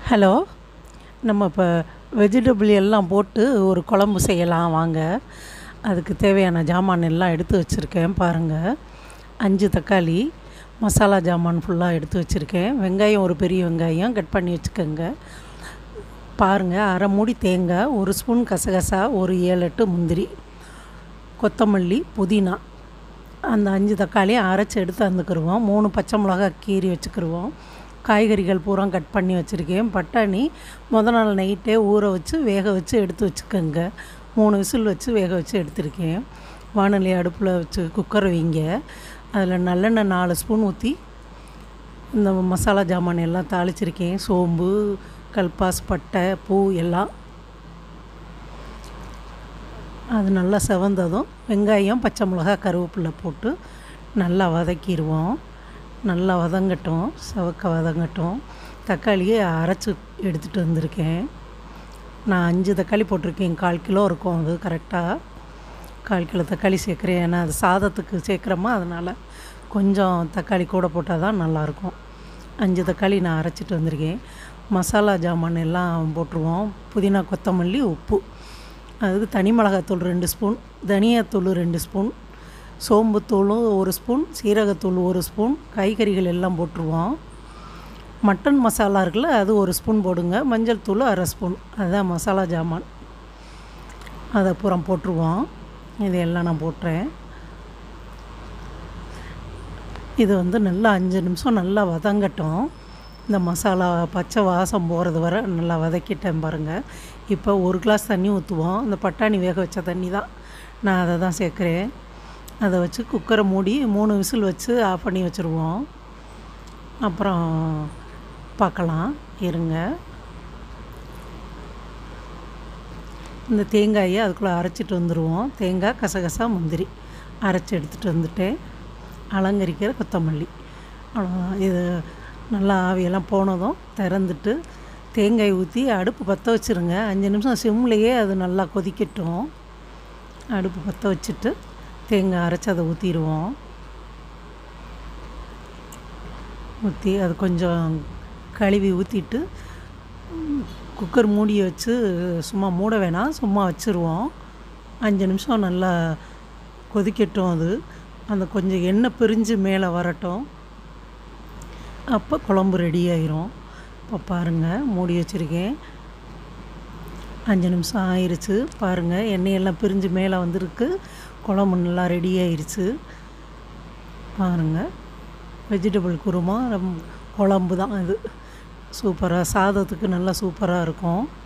hello நம்ம இப்போ vegetable எல்லாம் போட்டு ஒரு குழம்பு செய்யலாம் வாங்க அதுக்கு தேவையான ஜாமான் எல்லாம் எடுத்து வச்சுருக்கேன் பாருங்கள் அஞ்சு தக்காளி மசாலா ஜாமான் ஃபுல்லாக எடுத்து வச்சுருக்கேன் வெங்காயம் ஒரு பெரிய வெங்காயம் கட் பண்ணி வச்சுக்கோங்க பாருங்கள் அரை மூடி தேங்காய் ஒரு ஸ்பூன் கசகசா ஒரு ஏழு எட்டு முந்திரி கொத்தமல்லி புதினா அந்த அஞ்சு தக்காளியும் அரைச்சி எடுத்து வந்துக்கிருவோம் மூணு பச்சை மிளகா கீறி வச்சுக்கிருவோம் காய்கறிகள் பூரா கட் பண்ணி வச்சுருக்கேன் பட்டாணி முத நாள் நைட்டே ஊற வச்சு வேக வச்சு எடுத்து வச்சுக்கோங்க மூணு விசில் வச்சு வேக வச்சு எடுத்திருக்கேன் வானொலி அடுப்பில் வச்சு குக்கர் வைங்க அதில் நல்லெண்ணெய் நாலு ஸ்பூன் ஊற்றி இந்த மசாலா ஜாமான் எல்லாம் தாளிச்சிருக்கேன் சோம்பு கல்பாஸ் பட்டை பூ எல்லாம் அது நல்லா செவந்ததும் வெங்காயம் பச்சை மிளகா கருவேப்பிலை போட்டு நல்லா வதக்கிடுவோம் நல்லா வதங்கட்டும் செவக்க வதங்கட்டும் தக்காளியை அரைச்சி எடுத்துகிட்டு வந்திருக்கேன் நான் அஞ்சு தக்காளி போட்டிருக்கேன் கால் கிலோ இருக்கும் அது கரெக்டாக கால் கிலோ தக்காளி சேர்க்குறேன் ஏன்னா அது சாதத்துக்கு சேர்க்குறோமா அதனால் கொஞ்சம் தக்காளி கூட போட்டால் தான் நல்லாயிருக்கும் அஞ்சு தக்காளி நான் அரைச்சிட்டு வந்திருக்கேன் மசாலா ஜாமான் எல்லாம் போட்டுருவோம் புதினா கொத்தமல்லி உப்பு அதுக்கு தனி மிளகாத்தூள் ரெண்டு ஸ்பூன் தனியாத்தூள் ரெண்டு ஸ்பூன் சோம்புத்தூளும் ஒரு ஸ்பூன் சீரகத்தூள் ஒரு ஸ்பூன் காய்கறிகள் எல்லாம் போட்டுருவோம் மட்டன் மசாலா இருக்குல்ல அது ஒரு ஸ்பூன் போடுங்க மஞ்சள் தூள் அரை ஸ்பூன் அதுதான் மசாலா ஜாமான் அதை பூரா போட்டுருவோம் இது எல்லாம் நான் போட்டுறேன் இது வந்து நல்லா அஞ்சு நிமிஷம் நல்லா வதங்கட்டும் இந்த மசாலா பச்சை வாசம் போகிறது வரை நல்லா வதக்கிட்டேன் பாருங்கள் இப்போ ஒரு கிளாஸ் தண்ணி ஊற்றுவோம் இந்த பட்டாணி வேக வச்ச தண்ணி தான் நான் அதை தான் சேர்க்குறேன் அதை வச்சு குக்கரை மூடி மூணு விசில் வச்சு ஆஃப் பண்ணி வச்சுருவோம் அப்புறம் பார்க்கலாம் இருங்க இந்த தேங்காயை அதுக்குள்ளே அரைச்சிட்டு வந்துடுவோம் தேங்காய் கசகசா முந்திரி அரைச்சி எடுத்துகிட்டு வந்துட்டேன் அலங்கரிக்கிற கொத்தமல்லி அவ்வளோதான் இது நல்லா ஆவியெல்லாம் போனதும் திறந்துட்டு தேங்காய் ஊற்றி அடுப்பு பற்ற வச்சுருங்க அஞ்சு நிமிஷம் சிம்லேயே அது நல்லா கொதிக்கட்டும் அடுப்பு பற்ற வச்சுட்டு தேங்காய் அரைச்சி அதை ஊற்றிடுவோம் ஊற்றி அது கொஞ்சம் கழுவி ஊற்றிட்டு குக்கர் மூடியை வச்சு சும்மா மூட வேணாம் சும்மா வச்சுருவோம் அஞ்சு நிமிஷம் நல்லா கொதிக்கட்டும் அது அந்த கொஞ்சம் எண்ணெய் பிரிஞ்சு மேலே வரட்டும் அப்போ குழம்பு ரெடி ஆயிரும் இப்போ பாருங்கள் மூடி வச்சுருக்கேன் அஞ்சு நிமிஷம் ஆயிடுச்சு பாருங்கள் எண்ணெயெல்லாம் பிரிஞ்சு மேலே வந்திருக்கு குழம்பு நல்லா ரெடி ஆயிடுச்சு பாருங்கள் வெஜிடபிள் குருமா ரொம்ப குழம்பு தான் இது சூப்பராக சாதத்துக்கு நல்லா சூப்பராக இருக்கும்